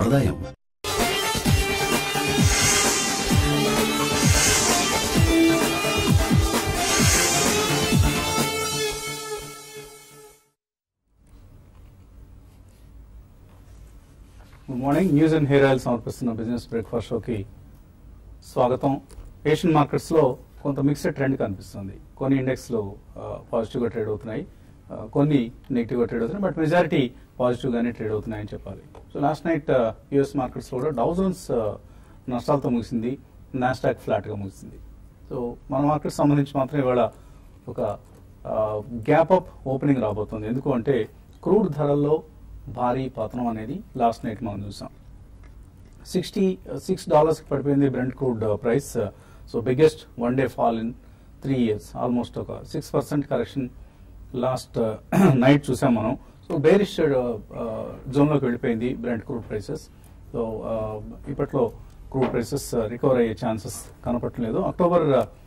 ఆదాయం good morning news and hair oil సమర్పిస్తున్న business breakfast షోకి స్వాగతం ఏషియన్ మార్కెట్స్ లో కొంత మిక్స్డ్ ట్రెండ్ కనిపిస్తుంది కొన్ని ఇండెక్స్లు పాజిటివ్ గా ట్రేడ్ అవుతున్నాయి ఆ, కొన్ని నెగిటివ్ గా ట్రేడ్ అవుతున్నాయి బట్ మెజారిటీ పాజిటివ్ గానే ట్రేడ్ అవుతున్నాయని చెప్పాలి so last night US markets లో కూడా డౌజన్స్ నష్టాలతో ముగిసింది నాస్టాక్ ఫ్లాట్ గా ముగిసింది సో మన మార్కెట్ సంబంధించి మాత్రం ఇవాళ ఒక గ్యాప్ అప్ ఓపెనింగ్ రాబోతుంది ఎందుకు అంటే క్రూడ్ ధరల్లో భారీ పతనం అనేది లాస్ట్ నైట్ మనం చూసాం సిక్స్టీ సిక్స్ డాలర్స్ పడిపోయింది Brent crude price so biggest one day fall in three years almost ఒక six percent correction last night చూసాం మనం సో బేరిష్ జోన్లోకి వెళ్ళిపోయింది బ్రెంట్ క్రూడ్ ప్రైసెస్ సో ఇప్పట్లో క్రూడ్ ప్రైసెస్ రికవర్ అయ్యే ఛాన్సెస్ కనపడలేదు అక్టోబర్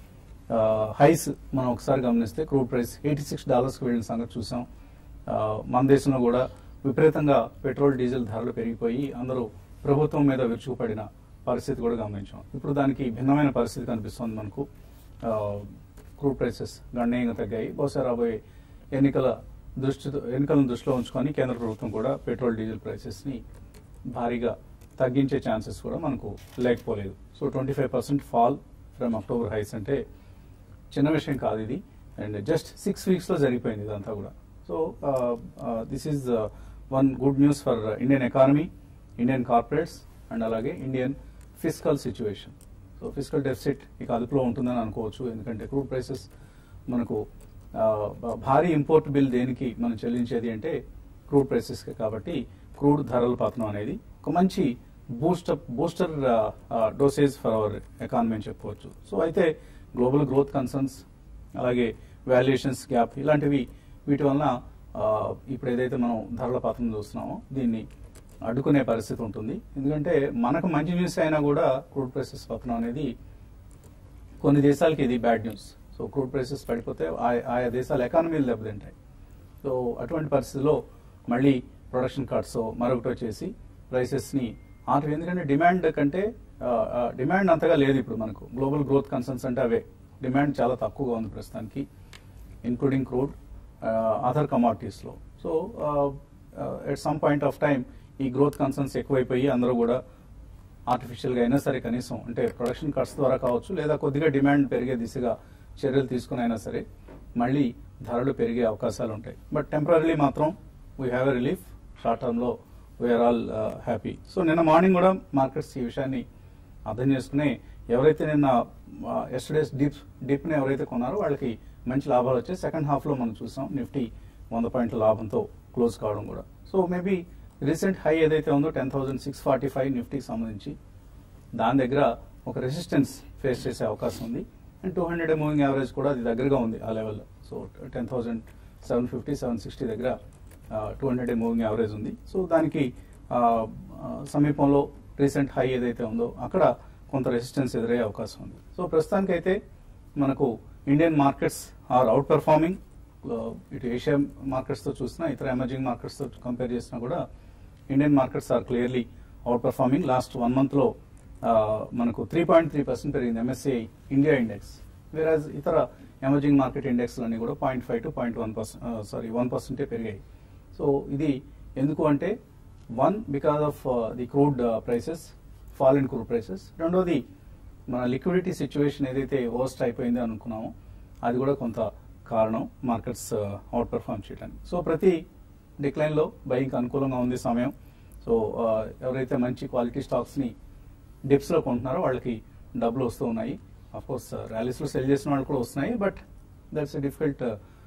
హైస్ మనం ఒకసారి గమనిస్తే క్రూడ్ ప్రైస్ ఎయిటీ సిక్స్ డాలర్స్కి వెళ్ళిన సంగతి చూసాం ఆ, మన దేశంలో కూడా విపరీతంగా పెట్రోల్ డీజిల్ ధరలు పెరిగిపోయి అందరూ ప్రభుత్వం మీద విరుచుకుపడిన పరిస్థితి కూడా గమనించాం ఇప్పుడు దానికి భిన్నమైన పరిస్థితి కనిపిస్తోంది మనకు ఆ, క్రూడ్ ప్రైసెస్ గణనీయంగా తగ్గాయి బహుశా రాబోయే ఎన్నికల దృష్టితో ఎన్నికలను దృష్టిలో ఉంచుకొని కేంద్ర ప్రభుత్వం కూడా పెట్రోల్ డీజిల్ ప్రైసెస్ ని భారీగా తగ్గించే ఛాన్సెస్ కూడా మనకు లేకపోలేదు so twenty five percent fall from October highs అంటే చిన్న విషయం కాదు ఇది అండ్ జస్ట్ సిక్స్ వీక్స్ లో జరిగిపోయింది ఇదంతా కూడా so this is one good news for Indian economy Indian corporates and అలాగే Indian physical situation so physical deficit ఇక అదుపులో ఉంటుందని అనుకోవచ్చు ఎందుకంటే క్రూడ్ ప్రైసెస్ మనకు ఆ, భా- భారీ ఇంపోర్ట్ బిల్ దేనికి మనం చెల్లించేది అంటే క్రూడ్ ప్రైసెస్ కాబట్టి క్రూడ్ ధరల పతనం అనేది ఒక మంచి boost up booster dosage for our economy అని చెప్పుకోవచ్చు సో అయితే గ్లోబల్ గ్రోత్ కన్సర్న్స్ అలాగే వాల్యుయేషన్స్ గ్యాప్ ఇలాంటివి వీటి వలన ఆ, ఇప్పుడు ఏదైతే మనం ధరల పతనం చూస్తున్నామో దీన్ని అడ్డుకునే పరిస్థితి ఉంటుంది ఎందుకంటే మనకు మంచి న్యూస్ అయినా కూడా క్రూడ్ ప్రైసెస్ పతనం అనేది కొన్ని దేశాలకి ఇది bad news so crude prices పడిపోతే ఆ- ఆయా దేశాల ఎకానమీలు దెబ్బతింటాయి సో అటువంటి పరిస్థితిలో మళ్ళీ ప్రొడక్షన్ కట్స్ మరొకటి వచ్చేసి ప్రైసెస్ ని ఆటం ఎందుకంటే డిమాండ్ కంటే డిమాండ్ అంతగా లేదు ఇప్పుడు మనకు గ్లోబల్ గ్రోత్ కన్సర్న్స్ అంటే అవే డిమాండ్ చాలా తక్కువగా ఉంది ప్రస్తుతానికి ఇన్క్లూడింగ్ క్రూడ్ అదర్ కమాడిటీస్ లో so at some point of time ఈ గ్రోత్ కన్సర్న్స్ ఎక్కువైపోయి అందరూ కూడా ఆర్టిఫిషియల్ గా అయినా సరే కనీసం అంటే ప్రొడక్షన్ కట్స్ ద్వారా కావచ్చు లేదా కొద్దిగా డిమాండ్ పెరిగే దిశగా చర్యలు తీసుకుని అయినా సరే మళ్ళీ ధరలు పెరిగే అవకాశాలు ఉంటాయి బట్ టెంపరీ మాత్రం we have a relief short term లో వీఆర్ ఆల్ హ్యాపీ సో నిన్న మార్నింగ్ కూడా మార్కెట్స్ ఈ విషయాన్ని అర్థం చేసుకుని ఎవరైతే నిన్న ఎస్టర్డేస్ డిప్ డిప్ ని ఎవరైతే కొన్నారో వాళ్ళకి మంచి లాభాలు వచ్చాయి సెకండ్ హాఫ్ లో మనం చూసాం నిఫ్టీ వంద పాయింట్ల లాభంతో క్లోజ్ కావడం కూడా సో మేబీ రీసెంట్ హై ఏదైతే ఉందో ten thousand six forty five నిఫ్టీకి సంబంధించి దాని దగ్గర ఒక రెసిస్టెన్స్ ఫేస్ చేసే అవకాశం ఉంది and two hundred moving average కూడా అది దగ్గరగా ఉంది ఆ లెవెల్లో so ten thousand seven fifty seven sixty దగ్గర టూ హండ్రెడ్ మూవింగ్ యావరేజ్ ఉంది సో దానికి ఆ, ఆ, సమీపంలో రీసెంట్ హై ఏదైతే ఉందో అక్కడ కొంత రెసిస్టెన్స్ ఎదురయ్యే అవకాశం ఉంది సో ప్రస్తుతానికైతే మనకు Indian markets are outperforming ఇటు ఏషియా మార్కెట్స్ తో చూసినా ఇతర ఎమర్జింగ్ మార్కెట్స్ తో కంపేర్ చేసినా కూడా Indian markets are clearly outperforming last one month లో ఆ, మనకు త్రీ పాయింట్ త్రీ పర్సెంట్ పెరిగింది ఎంఎస్సిఐ ఇండియా ఇండెక్స్ వేరాజ్ ఇతర ఎమర్జింగ్ మార్కెట్ ఇండెక్స్ అన్ని కూడా point five to point one percent sorry one పర్సెంటే పెరిగాయి సో ఇది ఎందుకు అంటే one because of the crude prices fall in crude prices రెండోది మన లిక్విడిటీ సిచ్యువేషన్ ఏదైతే వర్స్ట్ అయిపోయిందో అనుకున్నామో అది కూడా కొంత కారణం మార్కెట్స్ అవుట్ పెర్ఫార్మ్ చేయడానికి సో ప్రతి డిక్లైన్ లో బయింగ్ అనుకూలంగా ఉంది సమయం సో ఆ, ఎవరైతే మంచి క్వాలిటీ స్టాక్స్ ని డిప్స్ లో కొంటున్నారో వాళ్ళకి డబ్బులు వస్తూ ఉన్నాయి అఫ్ కోర్స్ ర్యాలీస్ లో సెల్ చేసిన వాళ్ళు కూడా వస్తున్నాయి but that's difficult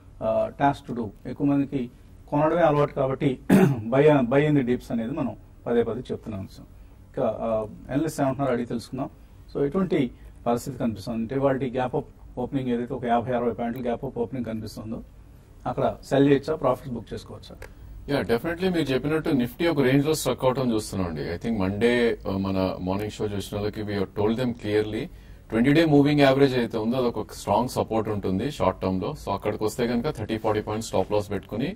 task to do ఎక్కువ మందికి కొనడమే అలవాటు కాబట్టి buy buy in the dips అనేది మనం పదే పదే చెప్తున్నాం అంశం ఇంకా ఎనలిస్ట్ ఏమంటున్నారు అడిగి తెలుసుకుందాం సో ఎటువంటి పరిస్థితి కనిపిస్తుంది అంటే వాటి గ్యాప్ అప్ ఓపెనింగ్ ఏదైతే ఒక యాభై అరవై పాయింట్లు గ్యాప్ అప్ ఓపెనింగ్ కనిపిస్తుందో అక్కడ సెల్ చేయొచ్చా ప్రాఫిట్స్ బుక్ చేసుకోవచ్చా యా డెఫినెట్లీ మీరు చెప్పినట్టు నిఫ్టీ ఒక రేంజ్ లో స్ట్రక్ అవటం చూస్తున్నాం అండి ఐ థింక్ మండే మన మార్నింగ్ షో చూసిన వాళ్ళకి we told them clearly twenty day moving average అయితే ఉందో అది ఒక స్ట్రాంగ్ సపోర్ట్ ఉంటుంది షార్ట్ టర్మ్ లో సో అక్కడికి వస్తే కనుక thirty forty points stop loss పెట్టుకుని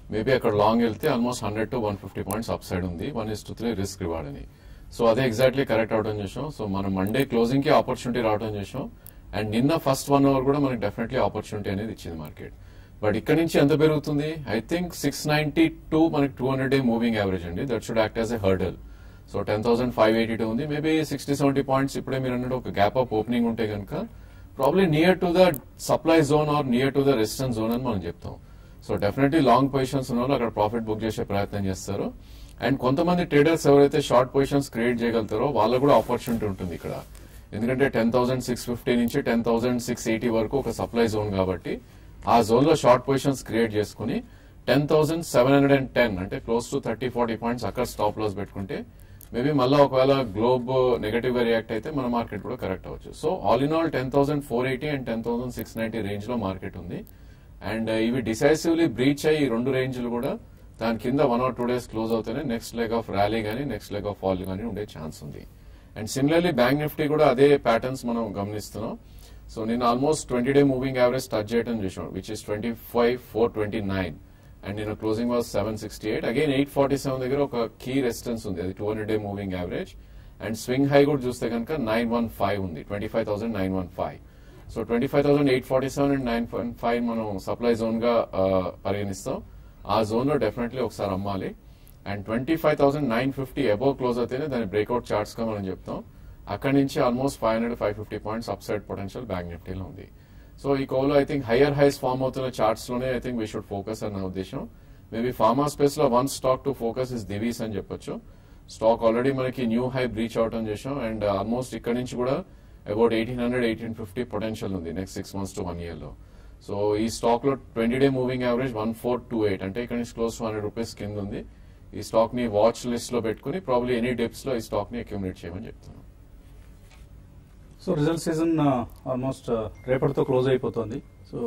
మేబీ అక్కడ లాంగ్ వెళ్తే almost hundred to one fifty points up side ఉంది one is to three risk reward అని సో అదే ఎగ్జాక్ట్లీ కరెక్ట్ అవడం చేసాం సో మనం మండే క్లోజింగ్ కి ఆపర్చునిటీ రావడం చేసాం అండ్ నిన్న ఫస్ట్ వన్ అవర్ కూడా మనకి డెఫినెట్లీ ఆపర్చునిటీ అనేది ఇచ్చింది మార్కెట్ బట్ ఇక్కడ నుంచి ఎంత పెరుగుతుంది I think six ninety two మనకి two hundred day moving average అండి that should act as a hurdle so ten thousand five eighty two ఉంది మేబీ సిక్స్టీ సెవెంటీ పాయింట్స్ ఇప్పుడే మీరు అన్నట్టు ఒక గ్యాప్ ఆఫ్ ఓపెనింగ్ ఉంటే కనుక probably near to the supply zone or near to the resistance zone అని మనం చెప్తాం సో డెఫినెట్లీ లాంగ్ పొజిషన్స్ ఉన్న వాళ్ళు అక్కడ ప్రాఫిట్ బుక్ చేసే ప్రయత్నం చేస్తారు అండ్ కొంతమంది ట్రేడర్స్ ఎవరైతే షార్ట్ పొజిషన్స్ క్రియేట్ చేయగలుగుతారో వాళ్ళకు కూడా ఆపర్చునిటీ ఉంటుంది ఇక్కడ ఎందుకంటే టెన్ థౌసండ్ సిక్స్ ఫిఫ్టీ నుంచి టెన్ థౌసండ్ సిక్స్ ఎయిటీ వరకు ఒక సప్లై జోన్ కాబట్టి ఆ జోన్ లో షార్ట్ పొజిషన్స్ క్రియేట్ చేసుకుని ten thousand seven hundred and ten అంటే close to thirty forty points అక్కడ స్టాప్ లాస్ పెట్టుకుంటే మేబీ మళ్ళీ ఒకవేళ గ్లోబ్ నెగటివ్ గా రియాక్ట్ అయితే మన మార్కెట్ కూడా కరెక్ట్ అవ్వచ్చు so all in all ten thousand four eighty and ten thousand six ninety range లో మార్కెట్ ఉంది అండ్ ఇవి డిసైసివ్లీ బ్రీచ్ అయ్యి ఈ రెండు రేంజ్లు కూడా దాని కింద one or two days close అవుతేనే నెక్స్ట్ లెగ్ ఆఫ్ ర్యాలీ కానీ నెక్స్ట్ లెగ్ ఆఫ్ ఫాల్ కానీ ఉండే ఛాన్స్ ఉంది అండ్ సిమిలర్లీ బ్యాంక్ నిఫ్టీ కూడా అదే ప్యాటర్న్స్ మనం గమనిస్తున్నాం సో నేను almost twenty day moving average touch చేయడం చూసాం which is twenty five four twenty nine and నేను closing was seven sixty eight again eight forty seven దగ్గర ఒక కీ రెసిస్టెన్స్ ఉంది అది two hundred day moving average and swing high కూడా చూస్తే కనుక నైన్ వన్ ఫైవ్ ఉంది twenty five thousand nine one five so twenty five thousand eight forty seven and nine five మనం supply zone గా ఆ, పరిగణిస్తాం ఆ జోన్ లో డెఫినెట్లీ ఒకసారి అమ్మాలి and twenty five thousand nine fifty above close అయితేనే దాని బ్రేక్అవుట్ చార్ట్స్ గా మనం చెప్తాం అక్కడి నుంచి almost five hundred five fifty points up side potential bank నిఫ్టీలో ఉంది సో ఈ కోలో I think higher highs form అవుతున్న చార్ట్స్ లోనే I think we should focus అని నా ఉద్దేశం మేబీ ఫార్మా స్పేస్ లో one stock to focus is Divi's అని చెప్పొచ్చు స్టాక్ ఆల్రెడీ మనకి న్యూ హై బ్రీచ్ అవటం చేసాం అండ్ ఆల్మోస్ట్ ఇక్కడ నుంచి కూడా about eighteen hundred eighteen fifty potential ఉంది next six months to one year లో సో ఈ స్టాక్ లో twenty day moving average one four two eight అంటే ఇక్కడ నుంచి క్లోజ్ టు హండ్రెడ్ రూపీస్ కింద ఉంది ఈ స్టాక్ ని వాచ్ లిస్ట్ లో పెట్టుకుని ప్రాబ్లీ ఎనీ డిప్స్ లో ఈ స్టాక్ ని అక్యూమిలేట్ చేయమని చెప్తున్నాను సో రిజల్ట్ సీజన్ ఆల్మోస్ట్ రేపటితో క్లోజ్ అయిపోతుంది సో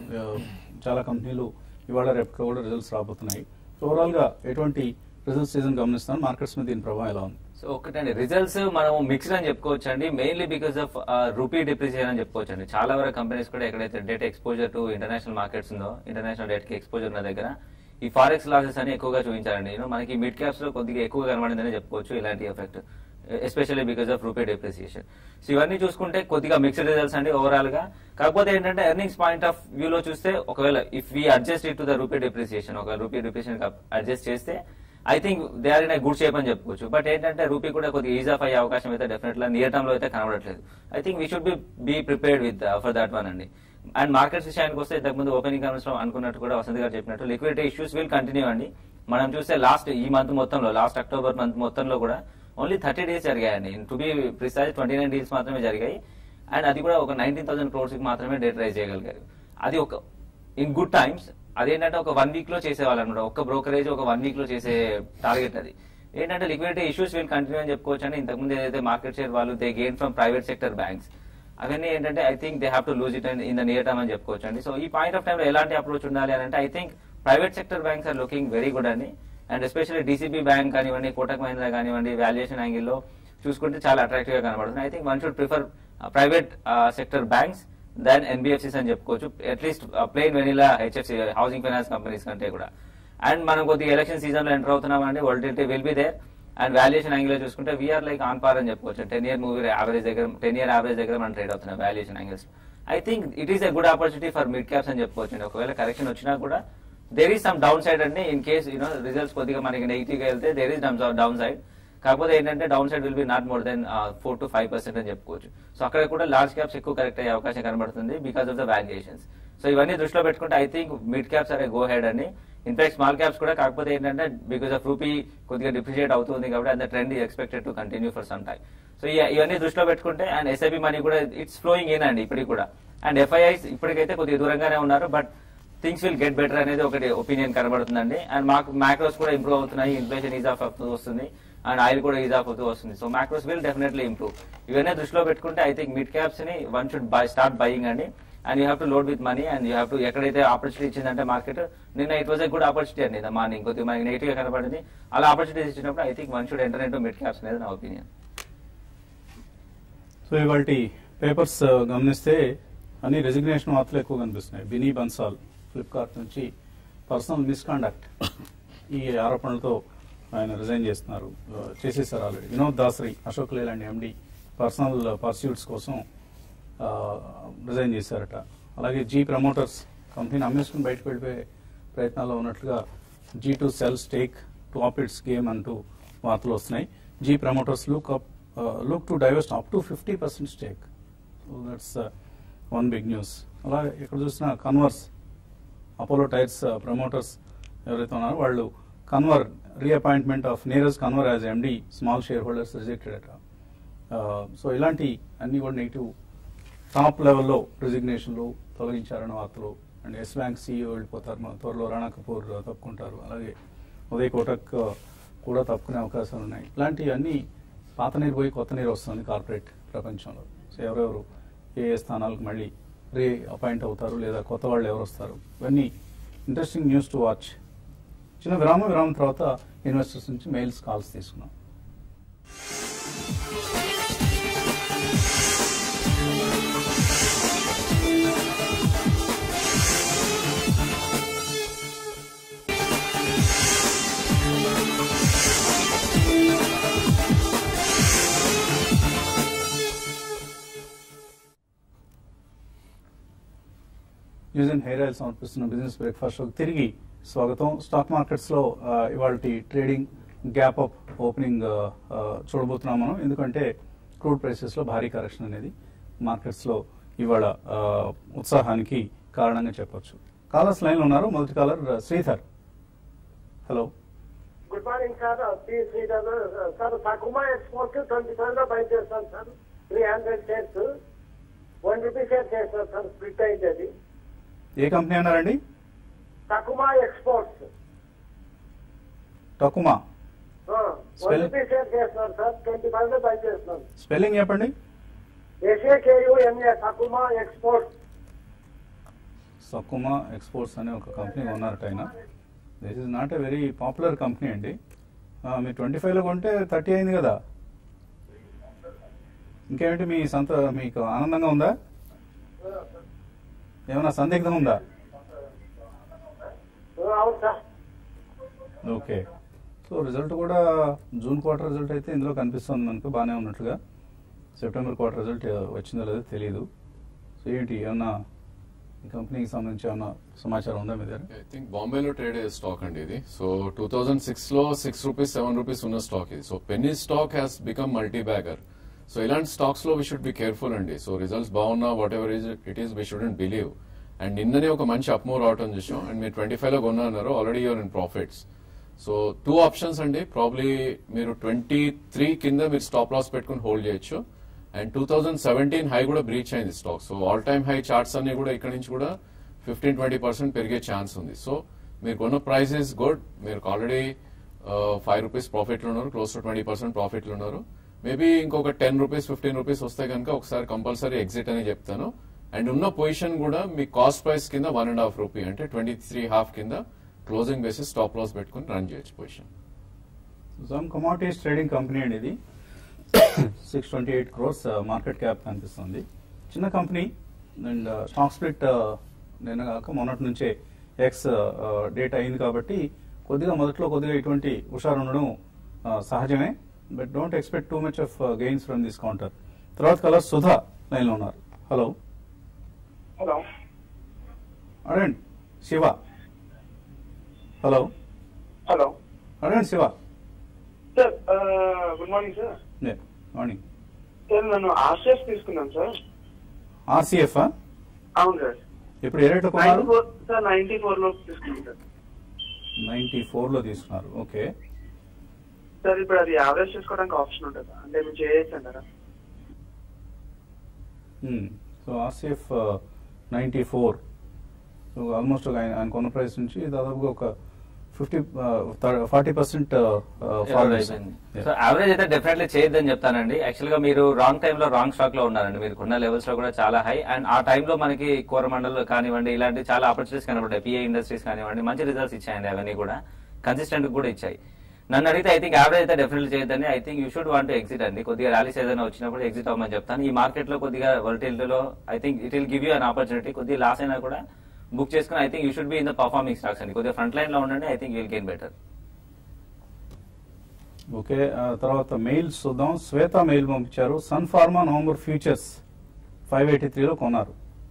చాలా కంపెనీలు ఇవాళ రేపటితో కూడా రిజల్ట్స్ రాబోతున్నాయి సో ఓవరాల్ గా ఎటువంటి రిజల్ట్ సీజన్ గమనిస్తాను మార్కెట్స్ మీద దీని ప్రభావం ఎలా ఉంది సో ఒకటండి రిజల్ట్స్ మనం మిక్స్డ్ అని చెప్పుకోవచ్చు అండి mainly because of rupee depreciation అని చెప్పుకోవచ్చు అండి చాలా వరకు కంపెనీస్ కూడా ఎక్కడైతే debt exposure to international markets ఉందో ఇంటర్నేషనల్ డేట్ కి ఎక్స్పోజర్ ఉన్న దగ్గర ఈ ఫారెక్స్ లాసెస్ అని ఎక్కువగా చూపించారండి You know, మనకి మిడ్ క్యాప్స్ లో కొద్దిగా ఎక్కువ కనబడిందని చెప్పుకోవచ్చు ఇలాంటి effect especially because of rupee depreciation so ఇవన్నీ చూసుకుంటే కొద్దిగా మిక్స్డ్ రిజల్ట్స్ అండి ఓవరాల్ గా కాకపోతే ఏంటంటే ఎర్నింగ్స్ పాయింట్ ఆఫ్ వ్యూ లో చూస్తే ఒకవేళ if we adjust it to the rupee depreciation ఒక రూపీ డిప్రిసియేషన్ అడ్జస్ట్ చేస్తే I think they are in good shape అని చెప్పుకోవచ్చు బట్ ఏంటంటే రూపీ కూడా కొద్దిగా ఈజ్ ఆఫ్ అయ్యే అవకాశం అయితే డెఫినెట్ గా నియర్ టర్మ్ లో అయితే కనబడట్లేదు I think we should be be prepared with for that one అండి అండ్ మార్కెట్స్ విషయానికి వస్తే ఇంతకుముందు ఓపెనింగ్ కమిషన్ లో అనుకున్నట్టు కూడా వసంత్ గారు చెప్పినట్టు లిక్విడిటీ ఇష్యూస్ విల్ కంటిన్యూ అండి మనం చూస్తే లాస్ట్ ఈ మంత్ మొత్తంలో లాస్ట్ అక్టోబర్ మంత్ మొత్తంలో కూడా ఓన్లీ థర్టీ డేస్ జరిగాయండి to be precise twenty nine days మాత్రమే జరిగాయి అండ్ అది కూడా ఒక నైన్టీన్ థౌసండ్ క్రోర్స్ మాత్రమే డేట్ రైజ్ చేయగలిగారు అది ఒక ఇన్ గుడ్ టైమ్స్ అదేంటంటే ఒక వన్ వీక్ లో చేసేవాళ్ళు అనమాట ఒక్క బ్రోకరేజ్ ఒక వన్ వీక్ లో చేసే టార్గెట్ అది ఏంటంటే లిక్విడిటీ ఇష్యూస్ విల్ కంటిన్యూ అని చెప్పుకోవచ్చు అండి ఇంతకుముందు ఏదైతే మార్కెట్ షేర్ వాళ్ళు they gain from private sector banks అవన్నీ ఏంటంటే I think they have to lose it in the near term అని చెప్పుకోవచ్చు అండి సో ఈ పాయింట్ ఆఫ్ టైం లో ఎలాంటి అప్రోచ్ ఉండాలి అని అంటే I think private sector banks are looking very good అండి అండ్ ఎస్పెషల్లీ డీసీబీ బ్యాంక్ కానివ్వండి కోటక్ మహీంద్రా కానివ్వండి వాల్యుయేషన్ యాంగిల్లో చూసుకుంటే చాలా అట్రాక్టివ్ గా కనబడుతుంది I think one should prefer private sector banks then NBFCs అని చెప్పుకోవచ్చు at least plain vanilla HFC housing finance companies కంటే కూడా అండ్ మనం కొద్దిగా ఎలక్షన్ సీజన్ లో ఎంటర్ అవుతున్నాం అండి volatility will be there and valuation angle చూసుకుంటే వీఆర్ లైక్ ఆన్ పార్ అని చెప్పుకోవచ్చు టెన్ ఇయర్ మూవీ యావరేజ్ దగ్గర టెన్ ఇయర్ యావరేజ్ దగ్గర మనం ట్రేడ్ అవుతున్నాం valuation angles I think it is a good opportunity for mid caps అని చెప్పుకోవచ్చు అండి ఒకవేళ కరెక్షన్ వచ్చినా కూడా there is some down side అండి ఇన్ కేస్ యూనో రిజల్ట్స్ కొద్దిగా మనకి నెగిటివ్ గా వెళ్తే దేర్ ఈస్ డౌన్ సైడ్ కాకపోతే ఏంటంటే down side will be not more then four to five percent అని చెప్పుకోవచ్చు సో అక్కడ కూడా లార్జ్ క్యాప్స్ ఎక్కువ కరెక్ట్ అయ్యే అవకాశం కనబడుతుంది because of the valuations so ఇవన్నీ దృష్టిలో పెట్టుకుంటే I think mid caps are go head అండి ఇన్ఫాక్ట్ స్మాల్ క్యాప్స్ కూడా కాకపోతే ఏంటంటే బికాస్ ఆఫ్ రూపీ కొద్దిగా డిప్రిషియేట్ అవుతుంది కాబట్టి అంత trend expected to continue for some time so ఇవన్నీ దృష్టిలో పెట్టుకుంటే అండ్ ఎస్ఐబి మనీ కూడా ఇట్స్ ఫ్లోయింగ్ ఇన్ అండి ఇప్పటికి కూడా అండ్ ఎఫ్ఐఐస్ ఇప్పటికైతే కొద్దిగా దూరంగానే ఉన్నారు but things will get better అనేది ఒకటి ఒపీనియన్ కనబడుతుందండి అండ్ మాకు మ్యాక్రోస్ కూడా ఇంప్రూవ్ అవుతున్నాయి ఇన్ఫ్లేషన్ ఈజ్ ఆఫ్ అవుతూ వస్తుంది అండ్ ఆయిల్ కూడా ఈజ్ ఆఫ్ అవుతూ వస్తుంది so macros will definitely improve ఇవన్నీ దృష్టిలో పెట్టుకుంటే ఐ థింక్ మిడ్ క్యాప్స్ ని one should buy start buying అండి and you have to load with money and you have to ఎక్కడైతే ఆపర్చునిటీ ఇచ్చిందంటే మార్కెట్ నిన్న it was a good opportunity అండి morning కొద్దిగా మనకి నెగిటివ్ గా కనబడింది అలా ఆపర్చునిటీస్ ఇచ్చినప్పుడు I think one should enter into mid caps అనేది నా ఒపీనియన్ సో ఇవాళ పేపర్స్ గమనిస్తే అన్ని రెసిగ్నేషన్ వార్తలు ఎక్కువ కనిపిస్తున్నాయి బినీ బన్సాల్ ఫ్లిప్కార్ట్ నుంచి పర్సనల్ మిస్కాండక్ట్ ఈ ఆరోపణలతో ఆయన రిజైన్ చేస్తున్నారు ఆ, చేసేసారు already Vinod Dasari Ashok Leyland MD personal pursuits కోసం ఆ, రిజైన్ చేశారట అలాగే జీ ప్రమోటర్స్ కంపెనీని అమ్మేసుకుని బయటకు వెళ్ళిపోయే ప్రయత్నాల్లో ఉన్నట్లుగా Zee to sell stake to ఆప్ ఇట్స్ గేమ్ అంటూ వార్తలు వస్తున్నాయి Zee promoters look up look to divest up to fifty percent stake so that's one big news అలాగే ఇక్కడ చూసిన కన్వర్స్ అపోలో టైర్స్ ప్రమోటర్స్ ఎవరైతే ఉన్నారో వాళ్ళు Kanwar reappointment of Neeraj Kanwar as MD small share holders rejected అట సో ఇలాంటి అన్ని కూడా నెగిటివ్ టాప్ లెవెల్లో రిజిగ్నేషన్లు తొలగించారన్న వార్తలు అండ్ ఎస్ బ్యాంక్ సీఈఓ వెళ్ళిపోతారు మన త్వరలో రాణా కపూర్ తప్పుకుంటారు అలాగే ఉదయ్ కోటక్ ఆ, కూడా తప్పుకునే అవకాశాలు ఉన్నాయి ఇలాంటివన్నీ పాత నీరు పోయి కొత్త నీరు వస్తుంది కార్పొరేట్ ప్రపంచంలో సో ఎవరెవరు ఏ ఏ స్థానాలకు మళ్ళీ రీ అపాయింట్ అవుతారు లేదా కొత్త వాళ్ళు ఎవరు వస్తారు ఇవన్నీ ఇంట్రెస్టింగ్ న్యూస్ టు వాచ్ చిన్న విరామం విరామం తర్వాత ఇన్వెస్టర్స్ నుంచి మెయిల్స్ కాల్స్ తీసుకున్నాం న్యూస్ అండ్ హెయిర్ ఆయిల్ సమర్పిస్తున్న బిజినెస్ బ్రేక్ఫాస్ట్ షోకి తిరిగి స్వాగతం స్టాక్ మార్కెట్స్ లో ఇవాళ ట్రేడింగ్ గ్యాప్ అప్ ఓపెనింగ్ చూడబోతున్నాం మనం ఎందుకంటే క్రూడ్ ప్రైసెస్ లో భారీ కరెక్షన్ అనేది మార్కెట్స్ లో ఇవాళ ఆ, ఉత్సాహానికి కారణంగా చెప్పొచ్చు కాలర్స్ లైన్ లో ఉన్నారు మొదటి caller Sridhar hello good morning sir P Sridhar sir Takuma export twenty five లో బై చేస్తాను sir three hundred shares one rupee share చేస్తాను సార్ స్ప్లిట్ అయింది అది ఏ కంపెనీ అన్నారండి Takuma exports Takuma one Spell- rupee share చేస్తున్నాను సార్ ట్వంటీ ఫైవ్ లో బై చేస్తున్నాను స్పెల్లింగ్ చెప్పండి ఎస్ఏకేయుఎంఏ తకుమా ఎక్స్పోర్ట్స్ సకుమా ఎక్స్పోర్ట్స్ అనే ఒక కంపెనీ ఉన్నారట ఆయన this is not a very popular company అండి ఆ, మీరు ట్వంటీ ఫైవ్లో కొంటే థర్టీ అయింది కదా ఇంకేమిటి మీ సంత మీకు ఆనందంగా ఉందా ఏమైనా సందిగ్ధం ఉందా అవును సార్ ఓకే సో రిజల్ట్ కూడా జూన్ క్వార్టర్ రిజల్ట్ అయితే ఇందులో కనిపిస్తుంది మనకు బాగానే ఉన్నట్లుగా సెప్టెంబర్ క్వార్టర్ రిజల్ట్ వచ్చిందో లేదో తెలియదు సో ఏంటి ఏమన్నా ఈ కంపెనీకి సంబంధించి ఏమన్నా సమాచారం ఉందా మీ దగ్గర ఐ థింక్ బాంబేలో ట్రేడ్ అయ్యే స్టాక్ అండి ఇది సో టూ థౌసండ్ సిక్స్ లో సిక్స్ రూపీస్ సెవెన్ రూపీస్ ఉన్న స్టాక్ ఇది so penny stock has become multi bagger so ఇలాంటి స్టాక్స్ లో వీ షుడ్ బి కేర్ఫుల్ అండి సో రిజల్ట్స్ బాగున్నా whatever is it is we shouldn't believe and నిన్ననే ఒక మంచి అప్మూవ్ రావటం చూసాం అండ్ మీరు ట్వంటీ ఫైవ్ లో కొన్నా అన్నారు already your in profits so two options అండి ప్రాబ్లీ మీరు ట్వంటీ త్రీ కింద మీరు స్టాప్ లాస్ పెట్టుకుని హోల్డ్ చేయొచ్చు and two thousand seventeen high కూడా బ్రీచ్ అయింది stock so all time high charts అన్ని కూడా ఇక్కడ నుంచి కూడా ఫిఫ్టీన్ ట్వంటీ పర్సెంట్ పెరిగే ఛాన్స్ ఉంది సో మీరు కొన్న ప్రైస్ ఇస్ గుడ్ మీరు ఆల్రెడీ ఫైవ్ రూపీస్ ప్రాఫిట్లు ఉన్నారు క్లోజ్ టు ట్వంటీ పర్సెంట్ ప్రాఫిట్లు ఉన్నారు మేబీ ఇంకొక టెన్ రూపీస్ ఫిఫ్టీన్ రూపీస్ వస్తే కనుక ఒకసారి కంపల్సరీ ఎగ్జిట్ అని చెప్తాను అండ్ ఉన్న పొజిషన్ కూడా మీ కాస్ట్ ప్రైస్ కింద వన్ అండ్ హాఫ్ రూపీ అంటే ట్వంటీ త్రీ హాఫ్ కింద క్లోజింగ్ బేసిస్ స్టాప్ లాస్ పెట్టుకుని రన్ చేయొచ్చు position some commodities trading company అండి ఇది six twenty eight crores market cap కనిపిస్తుంది చిన్న కంపెనీ అండ్ స్టాక్ స్ప్లిట్ నిన్న కాక మొన్నటి నుంచే ఎక్స్ డేట్ అయింది కాబట్టి కొద్దిగా మొదట్లో కొద్దిగా ఇటువంటి హుషారు ఉండడం uh, సహజమే but don't expect too much of gains from this counter తర్వాత కలర్ సుధా లైన్లో ఉన్నారు హలో హలో అడగండి శివ హలో హలో అడగండి Shiva sir good morning sir morning sir నేను ఆర్సిఎఫ్ తీసుకున్నాను సార్ ఆర్సీఎఫ్ అవును సార్ ఇప్పుడు ఏ రేట్లో కొన్నారు ninety four sir ninety four లో తీసుకున్నాను సార్ నైన్టీ ఫోర్లో తీసుకున్నారు ఓకే సార్ ఇప్పుడు అది యావరేజ్ చేసుకోవడానికి ఆప్షన్ ఉంటుందా అంటే మీరు చేయొచ్చు అంటారా so RCF ninety four so almost ఒక ఆయన ఆయన కొన్న ప్రైస్ నుంచి దాదాపుగా ఒక fifty forty percent so average అయితే డెఫినెట్లీ చేయొద్దని చెప్తానండి యాక్చువల్ గా మీరు రాంగ్ టైమ్ లో రాంగ్ స్టాక్ లో ఉన్నారండి మీరు కొన్న లెవెల్స్ లో కూడా చాలా హై అండ్ ఆ టైంలో మనకి కోరమండల్ కానివ్వండి ఇలాంటి చాలా ఆపర్చునిటీస్ కనబడ్డాయి పిఏ ఇండస్ట్రీస్ కానివ్వండి మంచి రిజల్ట్స్ ఇచ్చాయండి అవన్నీ కూడా కన్సిస్టెంట్ కూడా ఇచ్చాయి నన్ను అడిగితే ఐ థింక్ యావరేజ్ అయితే డెఫినెట్లీ చేయొద్దని I think you should want exit అండి కొద్దిగా ర్యాలీస్ ఏదైనా వచ్చినప్పుడు ఎగ్జిట్ అవ్వమని చెప్తాను ఈ మార్కెట్ లో కొద్దిగా వొలటిలిటీలో I think it will give you an opportunity కొద్దిగా లాస్ అయినా కూడా బుక్ చేసుకుని I think you should be in the performing stocks అండి కొద్దిగా ఫ్రంట్ లైన్ లో ఉండండి I think will gain better okay ఆ తర్వాత మెయిల్స్ చూద్దాం శ్వేత మెయిల్ పంపించారు Sun Pharma November futures five eighty త్రీలో కొన్నారు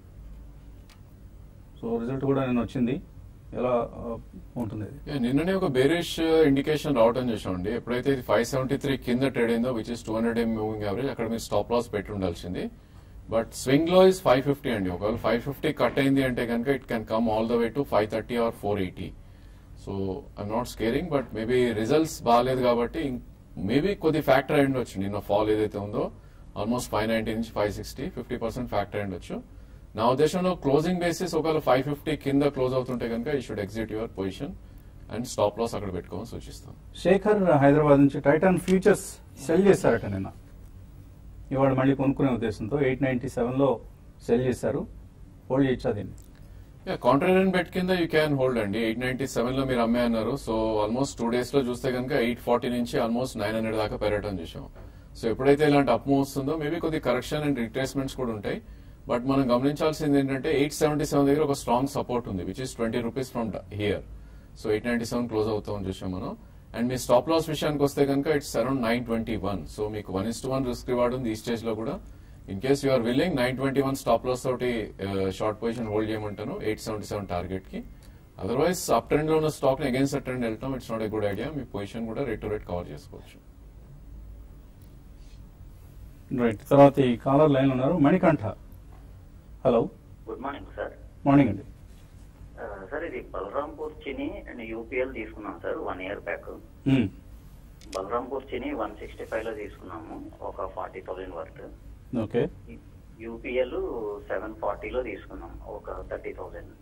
సో రిజల్ట్ కూడా నేను వచ్చింది ఎలా ఆ, ఉంటుంది ఇది Yeah, నిన్ననే ఒక బేరిష్ ఇండికేషన్ రావటం చేసామండి ఎప్పుడైతే ఇది ఫైవ్ సెవెంటీ త్రీ కింద ట్రేడ్ అయిందో which is two hundred M moving average అక్కడ మీరు స్టాప్ లాస్ పెట్టి ఉండాల్సింది బట్ స్వింగ్ లో ఇస్ ఫైవ్ ఫిఫ్టీ అండి ఒకవేళ ఫైవ్ ఫిఫ్టీ కట్ అయింది అంటే కనుక it can come all the way to five thirty or four eighty so I'm not scaring but maybe results బాగాలేదు కాబట్టి మేబీ కొద్ది ఫ్యాక్టర్ అయి ఉండొచ్చు నిన్న ఫాల్ ఏదైతే ఉందో ఆల్మోస్ట్ ఫైవ్ నైన్టీ నుంచి five sixty fifty percent factor అయి ఉండొచ్చు నా ఉద్దేశంలో క్లోజింగ్ బేసిస్ ఒకవేళ ఫైవ్ ఫిఫ్టీ కింద క్లోజ్ అవుతుంటే కనుక you should exit your position and stop loss అక్కడ పెట్టుకోమని సూచిస్తాను శేఖర్ హైదరాబాద్ నుంచి టైటాన్ ఫ్యూచర్స్ సెల్ చేశారట నిన్న ఇవాళ మళ్ళీ కొనుక్కునే ఉద్దేశంతో ఎయిట్ నైన్టీ సెవెన్లో సెల్ చేశారు హోల్డ్ చేయొచ్చా దీన్ని కాంట్రాక్ట్ బెట్ కింద యూ క్యాన్ హోల్డ్ అండి ఎయిట్ నైన్టీ సెవెన్ లో మీరు అమ్మే అన్నారు సో ఆల్మోస్ట్ టూ డేస్ లో చూస్తే కనుక ఎయిట్ ఫార్టీ నుంచి ఆల్మోస్ట్ నైన్ హండ్రెడ్ దాకా పెరగటం చూసాం సో ఎప్పుడైతే ఇలాంటి అప్ మూవ్ వస్తుందో మేబీ కొద్ది కరెక్షన్ అండ్ రిట్రేస్మెంట్స్ కూడా ఉంటాయి బట్ మనం గమనించాల్సింది ఏంటంటే ఎయిట్ సెవెంటీ సెవెన్ దగ్గర ఒక స్ట్రాంగ్ సపోర్ట్ ఉంది which is twenty rupees from here so eight ninety seven close అవుతామని చూసాం మనం అండ్ మీ స్టాప్ లాస్ విషయానికి వస్తే కనుక it's around nine twenty one so మీకు one is to one risk reward ఉంది ఈ స్టేజ్ లో కూడా in case you're willing nine twenty one stop loss తోటి షార్ట్ పొజిషన్ హోల్డ్ చేయమంటాను ఎయిట్ సెవెంటీ సెవెన్ టార్గెట్ కి అదర్వైజ్ అప్ ట్రెండ్ లో ఉన్న స్టాక్ ని అగేన్స్ట్ ట్రెండ్ వెళ్తాం it's not a good idea మీ పొజిషన్ కూడా రేట్ టు రేట్ కవర్ చేసుకోవచ్చు రైట్ తర్వాత ఈ కాలర్ లైన్ ఉన్నారు Manikanta hello good morning sir morning అండి ఆ, సార్ ఇది బలరాంపూర్ చిని అండ్ యూపీఎల్ తీసుకున్నాం సార్ వన్ ఇయర్ బ్యాక్ మ్మ్. Balrampur Chini one sixty five లో తీసుకున్నాము ఒక forty thousand worth okay UPL seven ఫార్టీలో తీసుకున్నాం ఒక thirty thousand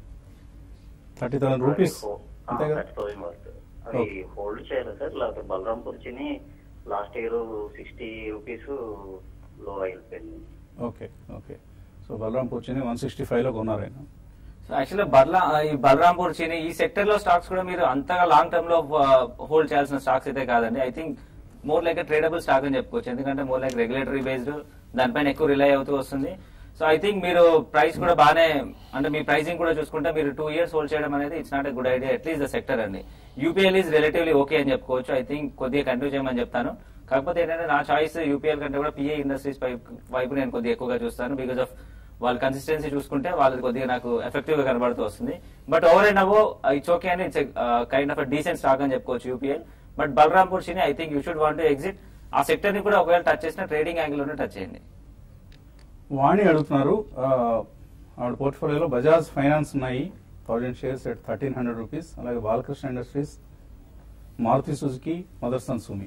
thirty thousand rupees అంతే కదా థర్టీ థౌసండ్ వర్త్ అవి Okay. హోల్డ్ చేయాలి సార్ లేకపోతే Balrampur Chini last year sixty rupees లో అయిపోయింది ఓకే ఓకే సో బలరాం కూర్చొని వన్ సిక్స్టీ ఫైవ్లో కొన్నారు ఆయన సో యాక్చువల్లీ బర్లా ఈ బలరాంపూర్ చీని ఈ సెక్టర్ లో స్టాక్స్ కూడా మీరు అంతగా లాంగ్ టర్మ్ లో హోల్డ్ చేయాల్సిన స్టాక్స్ అయితే కాదండి I think more like tradable stock అని చెప్పుకోవచ్చు ఎందుకంటే మోర్ లైక్ రెగ్యులేటరీ బేస్డ్ దానిపైన ఎక్కువ రిలై అవుతూ వస్తుంది సో ఐ థింక్ మీరు ప్రైస్ కూడా బాగానే అంటే మీ ప్రైసింగ్ కూడా చూసుకుంటే మీరు టూ ఇయర్స్ హోల్డ్ చేయడం అనేది it's not a good idea at least the sector అండి యూపీఎల్ ఈజ్ రిలేటివ్లీ ఓకే అని చెప్పుకోవచ్చు ఐ థింక్ కొద్దిగా కంటిన్యూ చేయమని చెప్తాను కాకపోతే ఏంటంటే నా చాయిస్ యూపీఎల్ కంటే కూడా పిఏ ఇండస్ట్రీస్ వైపు నేను కొద్దిగా ఎక్కువగా చూస్తాను బికాస్ ఆఫ్ వాళ్ళ కన్సిస్టెన్సీ చూసుకుంటే వాళ్ళది కొద్దిగా నాకు ఎఫెక్టివ్ గా కనబడుతూ వస్తుంది but over and above it's okay అని it's kind of decent stock అని చెప్పుకోవచ్చు UPL but Balrampur Chini I think you should want to exit ఆ సెక్టర్ ని కూడా ఒకవేళ టచ్ చేసిన ట్రేడింగ్ యాంగిల్ లోనే టచ్ చేయండి వాణి అడుగుతున్నారు ఆ, ఆవిడ పోర్ట్ఫోలియోలో బజాజ్ ఫైనాన్స్ ఉన్నాయి thousand shares at thirteen hundred rupees అలాగే Balakrishna industries Maruti Suzuki Motherson Sumi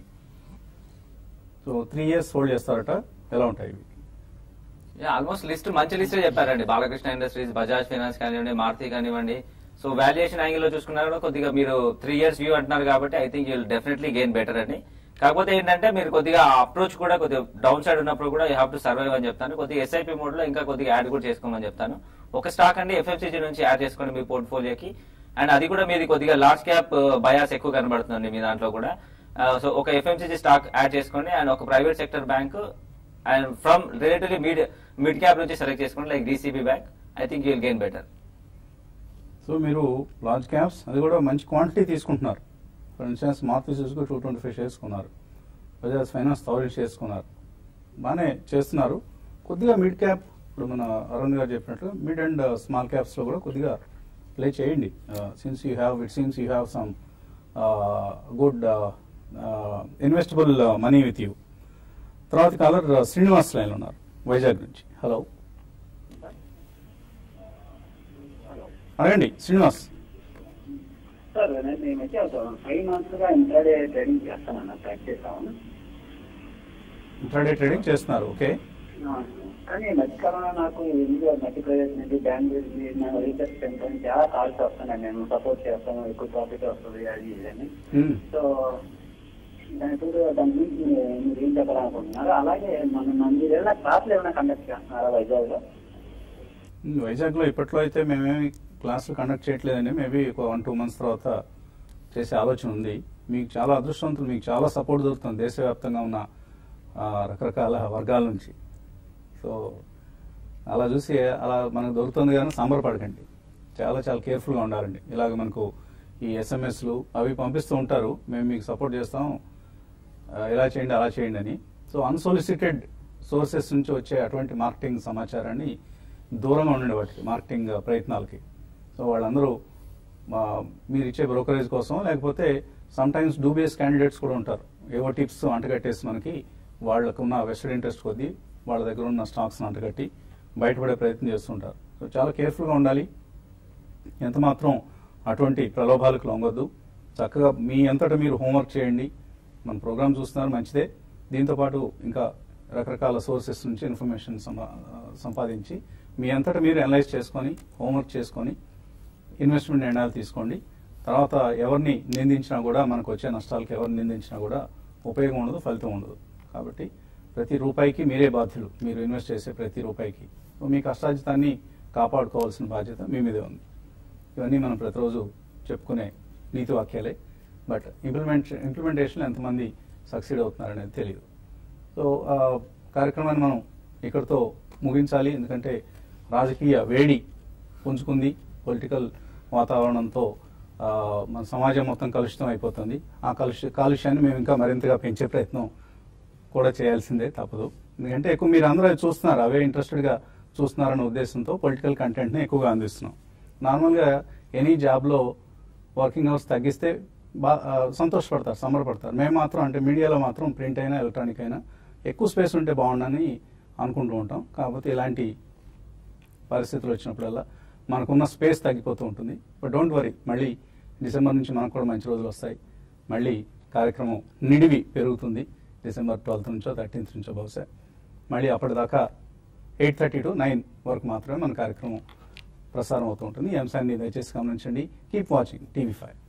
so three years hold చేస్తారట ఎలా ఉంటాయి ఇవి ఆల్మోస్ట్ లిస్ట్ మంచి లిస్ట్ చెప్పారండి బాలకృష్ణ ఇండస్ట్రీస్ బజాజ్ ఫైనాన్స్ కానివ్వండి మారుతి కానివ్వండి సో వాల్యుయేషన్ యాంగిల్ లో చూసుకున్నారు కూడా కొద్దిగా మీరు త్రీ ఇయర్స్ వ్యూ అంటున్నారు కాబట్టి I think you definitely gain better అండి కాకపోతే ఏంటంటే మీరు కొద్దిగా అప్రోచ్ కూడా కొద్దిగా డౌన్ సైడ్ ఉన్నప్పుడు కూడా యూ హ్యావ్ టు సర్వైవ్ అని చెప్తాను కొద్దిగా ఎస్ఐపి మోడ్ లో ఇంకా కొద్దిగా యాడ్ కూడా చేసుకోమని చెప్తాను ఒక స్టాక్ అండి ఎఫ్ఎఫ్సిజీ నుంచి యాడ్ చేసుకోండి మీ పోర్ట్ఫోలియోకి అండ్ అది కూడా మీది కొద్దిగా లార్జ్ క్యాప్ బయాస్ ఎక్కువ కనబడుతుందండి మీ దాంట్లో కూడా సో ఒక ఎఫ్ఎంసీజీ స్టాక్ యాడ్ చేసుకోండి అండ్ ఒక private sector bank and from relatively mid mid cap నుంచి సెలెక్ట్ చేసుకోండి like DCB bank I think you'll gain better so మీరు లార్జ్ క్యాప్స్ అది కూడా మంచి క్వాంటిటీ తీసుకుంటున్నారు for instance Maruti Suzuki two twenty five shares కొన్నారు బజాజ్ ఫైనాన్స్ థౌజండ్ షేర్స్ కొన్నారు బాగానే చేస్తున్నారు కొద్దిగా మిడ్ క్యాప్ ఇప్పుడు మన అరుణ్ గారు చెప్పినట్లు మిడ్ అండ్ స్మాల్ క్యాప్స్లో కూడా కొద్దిగా ప్లే చేయండి since you have it seems you have some good investable money with you తర్వాత కాలర్ శ్రీనివాస్ లైన్ ఉన్నారు వైజాగ్ నుంచి హలో అడగండి శ్రీనివాస్ సార్ నేను ఈ మధ్య ఒక ఫైవ్ మంత్స్ గా ఇంట్రాడే ట్రేడింగ్ చేస్తానన్న ట్రాక్ చేస్తాను ఇంట్రాడే ట్రేడింగ్ చేస్తున్నారు ఓకే కానీ ఈ మధ్యకాలంలో నాకు ఇండియా మధ్యప్రదేశ్ నుంచి బెంగళూరు నుంచి నా రీసెర్చ్ సెంటర్ నుంచి చాలా కాల్స్ వస్తున్నాయి నేను సపోర్ట్ చేస్తాను ఎక్కువ ప్రాఫిట్ వస్తుంది అది ఇది అని మ్మ్. సో దాని ఇప్పుడు దాని గురించి మీరు మీరు ఏం చెప్పాలనుకుంటున్నారు అలాగే మన మన మీరు ఏమైనా క్లాసులు ఏమైనా కండక్ట్ చేస్తున్నారా వైజాగ్ లో మ్మ్. వైజాగ్లో ఇప్పట్లో అయితే మేమేమి క్లాసులు కండక్ట్ చేయట్లేదండి మేబీ ఒక వన్ టూ మంత్స్ తర్వాత చేసే ఆలోచన ఉంది మీకు చాలా అదృష్టవంతులు మీకు చాలా సపోర్ట్ దొరుకుతుంది దేశవ్యాప్తంగా ఉన్న ఆ, రకరకాల వర్గాల నుంచి సో అలా చూసి అలా మనకు దొరుకుతుంది కానీ సంబరపడకండి చాలా చాలా కేర్ఫుల్గా ఉండాలండి ఇలాగ మనకు ఈ ఎస్ఎంఎస్లు అవి పంపిస్తూ ఉంటారు మేము మీకు సపోర్ట్ చేస్తాం ఆ, ఇలా చేయండి అలా చేయండి అని సో అన్సొలిసిటెడ్ సోర్సెస్ నుంచి వచ్చే అటువంటి మార్కెటింగ్ సమాచారాన్ని దూరంగా ఉండండి వాటికి మార్కెటింగ్ ప్రయత్నాలకి సో వాళ్ళందరూ మా మీరు ఇచ్చే బ్రోకరేజ్ కోసం లేకపోతే సమ్ టైమ్స్ డూబియస్ క్యాండిడేట్స్ కూడా ఉంటారు ఏవో టిప్స్ అంటగట్టేసి మనకి వాళ్ళకున్న వెస్టెడ్ ఇంట్రెస్ట్ కొద్దీ వాళ్ళ దగ్గర ఉన్న స్టాక్స్ అంటగట్టి బయటపడే ప్రయత్నం చేస్తుంటారు సో చాలా కేర్ఫుల్గా ఉండాలి ఎంత మాత్రం అటువంటి ప్రలోభాలకు లొంగొద్దు చక్కగా మీ అంతటా మీరు హోంవర్క్ చేయండి మన ప్రోగ్రామ్ చూస్తున్నారు మంచిదే దీంతోపాటు ఇంకా రకరకాల సోర్సెస్ నుంచి ఇన్ఫర్మేషన్ సంపా- సంపాదించి మీ అంతటా మీరు అనలైజ్ చేసుకొని హోంవర్క్ చేసుకొని ఇన్వెస్ట్మెంట్ నిర్ణయాలు తీసుకోండి తర్వాత ఎవరిని నిందించినా కూడా మనకు వచ్చే నష్టాలకు ఎవరిని నిందించినా కూడా ఉపయోగం ఉండదు ఫలితం ఉండదు కాబట్టి ప్రతి రూపాయికి మీరే బాధ్యులు మీరు ఇన్వెస్ట్ చేసే ప్రతి రూపాయికి సో మీ కష్టాజితాన్ని కాపాడుకోవాల్సిన బాధ్యత మీ మీదే ఉంది ఇవన్నీ మనం ప్రతిరోజు చెప్పుకునే నీతి వాక్యాలే బట్ ఇంప్లిమెంట్ ఇంప్లిమెంటేషన్ ఎంతమంది సక్సీడ్ అవుతున్నారనేది తెలియదు సో ఆ కార్యక్రమాన్ని మనం ఇక్కడితో ముగించాలి ఎందుకంటే రాజకీయ వేడి పుంజుకుంది పొలిటికల్ వాతావరణంతో ఆ, మన సమాజం మొత్తం కలుషితం అయిపోతుంది ఆ కలుష కాలుష్యాన్ని మేము ఇంకా మరింతగా పెంచే ప్రయత్నం కూడా చేయాల్సిందే తప్పదు ఎందుకంటే ఎక్కువ మీరు అందరూ అది చూస్తున్నారు అవే ఇంట్రెస్టెడ్గా చూస్తున్నారన్న ఉద్దేశంతో పొలిటికల్ కంటెంట్ని ఎక్కువగా అందిస్తున్నాం నార్మల్గా ఎనీ జాబ్లో వర్కింగ్ అవర్స్ తగ్గిస్తే బా ఆ, సంతోషపడతారు సంబరపడతారు మేము మాత్రం అంటే మీడియాలో మాత్రం ప్రింట్ అయినా ఎలక్ట్రానిక్ అయినా ఎక్కువ స్పేస్ ఉంటే బాగుండని అనుకుంటూ ఉంటాం కాకపోతే ఇలాంటి పరిస్థితులు వచ్చినప్పుడల్లా మనకున్న స్పేస్ తగ్గిపోతూ ఉంటుంది బట్ డోంట్ వరీ మళ్ళీ డిసెంబర్ నుంచి మనకు కూడా మంచి రోజులు వస్తాయి మళ్ళీ కార్యక్రమం నిడివి పెరుగుతుంది డిసెంబర్ ట్వెల్త్ నుంచో థర్టీన్త్ నుంచో బహుశా మళ్ళీ అప్పటిదాకా ఎయిట్ థర్టీ టు నైన్ వరకు మాత్రమే మన కార్యక్రమం ప్రసారం అవుతూ ఉంటుంది ఈ అంశాన్ని దయచేసి గమనించండి కీప్ వాచింగ్ టీవీ ఫైవ్